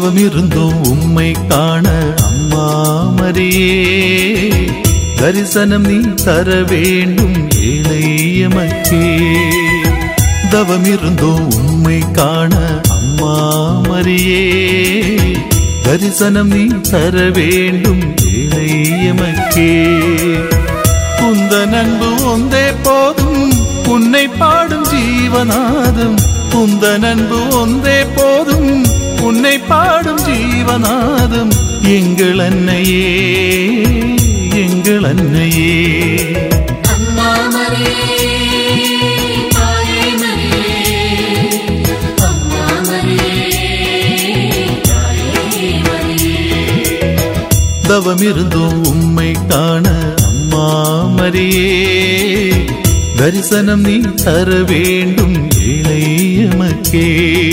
தவமிருந்தோம் உம்மை காண அம்மா மரியே தரிசனம் நீ தர வேண்டும் ஏழை எமக்கே தவமிருந்தோம் உம்மை காண அம்மா மரியே தரிசனம் நீ தர வேண்டும் ஏழை எமக்கே உந்த நண்பு ஒந்தே போதும் உன்னை பாடும் ஜீவநாதம் உந்த நண்பு ஒந்தே போதும் உன்னை பாடும் ஜீவநாதம் எங்கள் அன்னையே எங்கள் அன்னையே அம்மா மரியே தாயே மரியே அம்மா மரியே தாயே மரியே தவமிருந்தோம் உம்மை காண அம்மா மரியே தரிசனம் நீ தர வேண்டும் ஏழை எமக்கே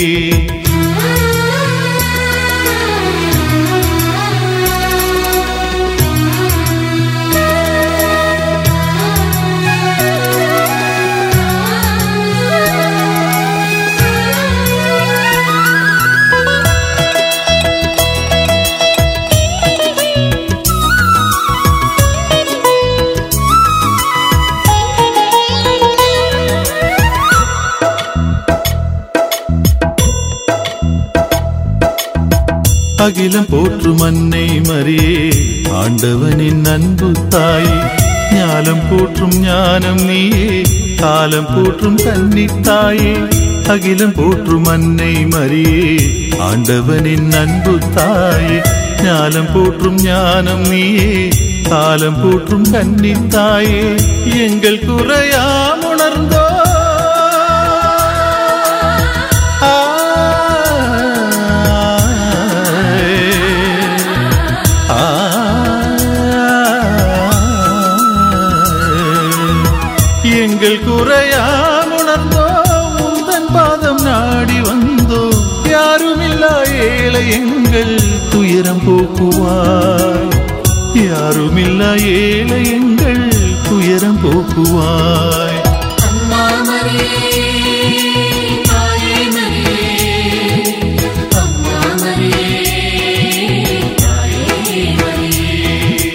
அகிலம் போற்றும் அன்னை மரியே ஆண்டவனின் அன்பு தாயே ஞானம் போற்றும் ஞானம் நீயே காலம் போற்றும் கன்னி தாயே அகிலம் போற்றும் அன்னை மரியே ஆண்டவனின் அன்பு தாயே ஞானம் போற்றும் ஞானம் நீயே காலம் போற்றும் கன்னி தாயே எங்கள் குறையாம் உணர்ந்தோ எங்கள் குறையாம் உணர்ந்தோ உந்தன் பாதம் நாடி வந்தோ யாருமில்லா ஏழை எங்கள் துயரம் போக்குவாய் யாருமில்லா ஏழை எங்கள் துயரம் போக்குவாய் அம்மா மரியே தாயே மரியே அம்மா மரியே தாயே மரியே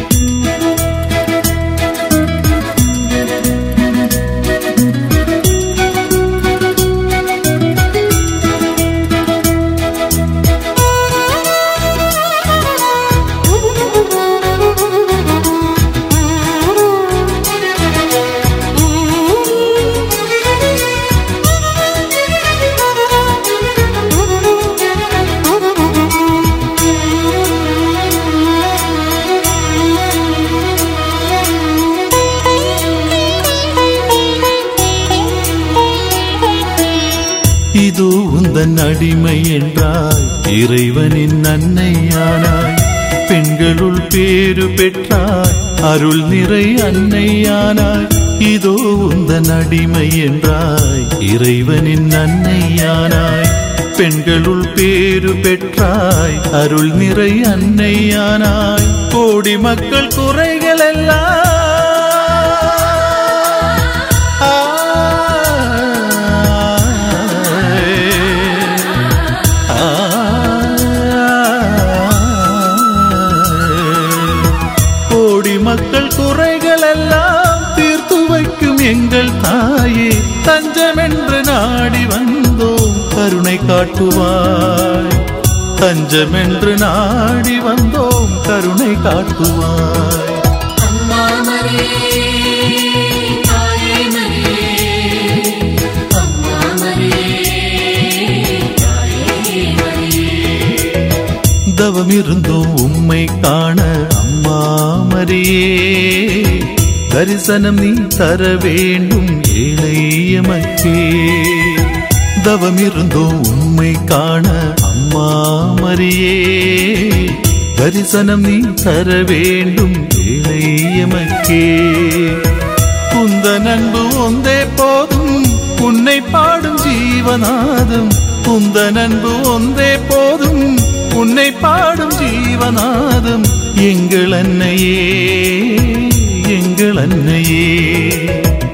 இதோ உந்தன் அடிமை என்றாய் இறைவனின் அன்னையானாய் பெண்களுள் பேரு பெற்றாய் அருள் நிறை அன்னையானாய் இதோ உந்தன் அடிமை என்றாய் இறைவனின் அன்னையானாய் பெண்களுள் பேரு பெற்றாய் அருள் நிறை அன்னையானாய் கோடி மக்கள் குறைகள் எல்லாம் கோடி மக்கள் குறைகள் எல்லாம் தீர்த்து வைக்கும் எங்கள் தாயே தஞ்சமென்று நாடி வந்தோம் கருணை காட்டுவாய் தஞ்சமென்று நாடி வந்தோம் கருணை காட்டுவாய் அம்மா மரியே தாயே மரியே அம்மா மரியே தாயே மரியே தவமிருந்தோம் உம்மை காண அம்மா மரியே தரிசனம் நீ தர வேண்டும் ஏழை எமக்கே தவமிருந்தோம் உம்மை காண அம்மா மரியே தரிசனம் நீ தர வேண்டும் ஏழை எமக்கே உந்த நண்பு ஒந்தே போதும் உன்னை பாடும் ஜீவநாதம் உந்த நண்பு ஒந்தே போதும் உன்னை பாடும் ஜீவநாதம் எங்கள் அன்னையே எங்கள் அன்னையே